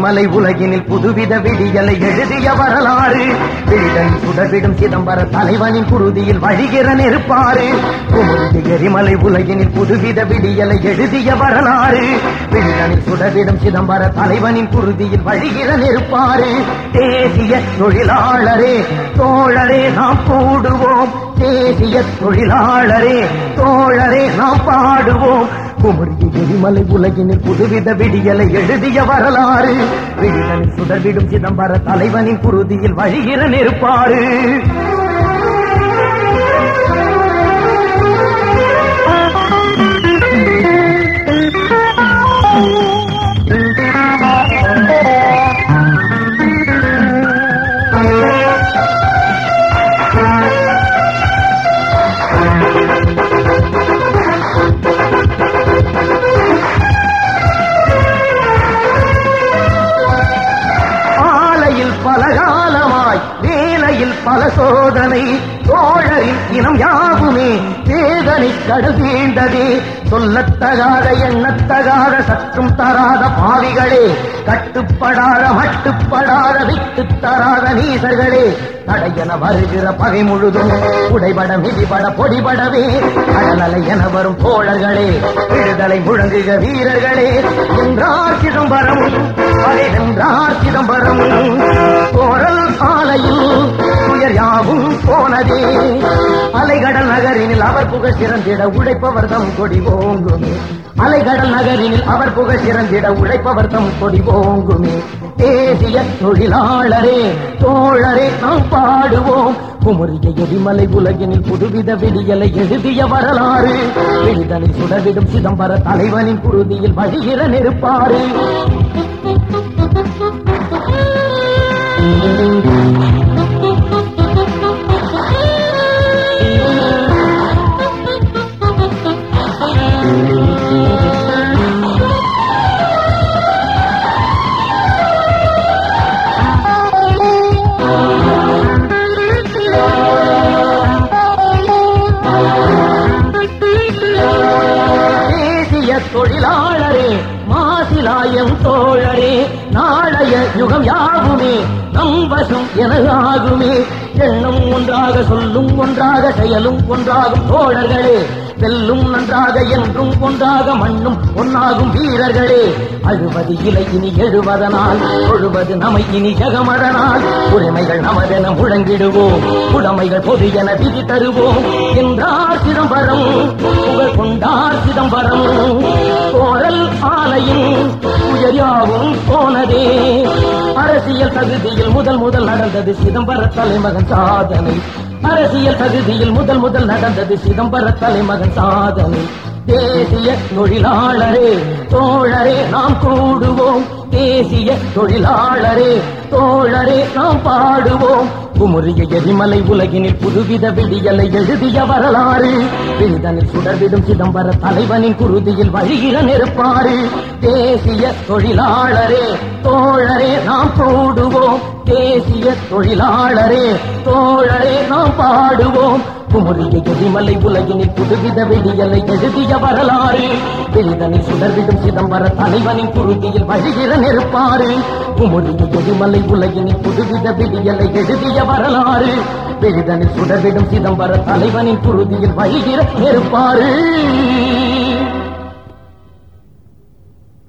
எரிமலை உலகினில் புதுவித விடியலை எழுதிய வரலாறு விழிதன் சுடர்விடும் சிதம்பர தலைவனின் குருதியில் வழிகிற நெருப்பாறு குமுறிய எரிமலை உலகினில் புதுவித விடியலை எழுதிய வரலாறு விழிதனில் சுடர்விடும் சிதம்பர தலைவனின் குருதியில் வழிகிற நெருப்பாறு தேசிய தொழிலாளரே தோழரே நாம் கூடுவோம் தேசிய தொழிலாளரே தோழரே நாம் பாடுவோம் குமரிய எரிமலை உலகினில் புதுவித விடியலை எழுதிய வரலாறு விடிதனில் சுடர்விடும் சிதம்பர தலைவனின் குருதியில் வழிகிற நெருப்பாறு ஆலையில் பல காலமாய் வேலையில் பல சோதனை தோழரின் இனம் யாவுமே வேதனை கடல் தீண்டதே சொல்லத்தகாத எண்ணத்தகாத சற்றும் தராத பாவிகளே கட்டுப்படாத மட்டுப்படாத விட்டு தராத நீசர்களே தடையென வருகிற பகை முழுதும் உடைபட மிதிபட பொடிபடவே கடலலை என வரும் தோழர்களே விடுதலை முழங்குக வீரர்களே என்றார் சிதம்பரம் பகை வென்றார் சிதம்பரம் போரல் ஆலையில் துயர் யாவும் போனதே அலைகடல் நகரினில் அவர் புகழ் சிறந்திட உழைப்பவர் தம் கொடி ஓங்குமே அலைகடல் நகரினில் அவர் புகழ் சிறந்திட உழைப்பவர் தம் கொடி ஓங்குமே தேசிய தொழிலாளரே தோழரே நாம் பாடுவோம் குமரிய எரிமலை உலகினில் புதுவித விடியலை எழுதிய வரலாறு விடுதலை சுடவிடும் சிதம்பர தலைவனின் குருதியில் வழிகிற நெருப்பாறு தேசிய தொழிலாளரே மாசிலாயம் தோழரே நாளைய யுகம் யாவுமே நம் வசம் என ஆகுமே எண்ணம் ஒன்றாக சொல்லும் ஒன்றாக செயலும் ஒன்றாகும் தோழர்களே வெல்லும் நன்றாக என்றும் ஒன்றாக மண்ணும் ஒன்னாகும் வீரர்களே அழுவது இலை இனி எழுவதனால் தொழுவது நமை இனி ஜகமதனால் உரிமைகள் நமதென முழங்கிடுவோம் உடைமைகள் பொது என விதி தருவோம் என்றார் சிதம்பரம் புகழ் கொண்டார் சிதம்பரம் கோரல் ஆலையும் உயர்யாவும் போனதே அரசியல் தகுதியில் முதல் முதல் நடந்தது சிதம்பர தலைமகன் சாதனை அரசியல் தகுதியில் முதல் முதல் நடந்தது சிதம்பர தலைமகன் சாதனை தேசிய தொழிலாளரே தோழரே நாம் கூடுவோம் தேசிய தொழிலாளரே தோழரே நாம் பாடுவோம் குமுறிய எரிமலை உலகினில் புதுவித விடியலை எழுதிய வரலாறு விரிதனில் சுடர்விடும் சிதம்பர தலைவனின் குருதியில் வழிகிற நெருப்பாறு தேசிய தொழிலாளரே தோழரே நாம் கூடுவோம் தேசிய தொழிலாளரே தோழரே நாம் பாடுவோம் குமுறிய எரிமலை உலகினில் புதுவித விடியலை எழுதிய வரலாறு விரிதனில் சுடர்விடும் சிதம்பர தலைவனின் குருதியில் வழிகிற நெருப்பாறு குமுறிய எரிமலை உலகினில் புதுவித விடியலை எழுதிய வரலாறு விரிதனில் சுடர்விடும் சிதம்பர தலைவனின் குருதியில் வழிகிற நெருப்பாறு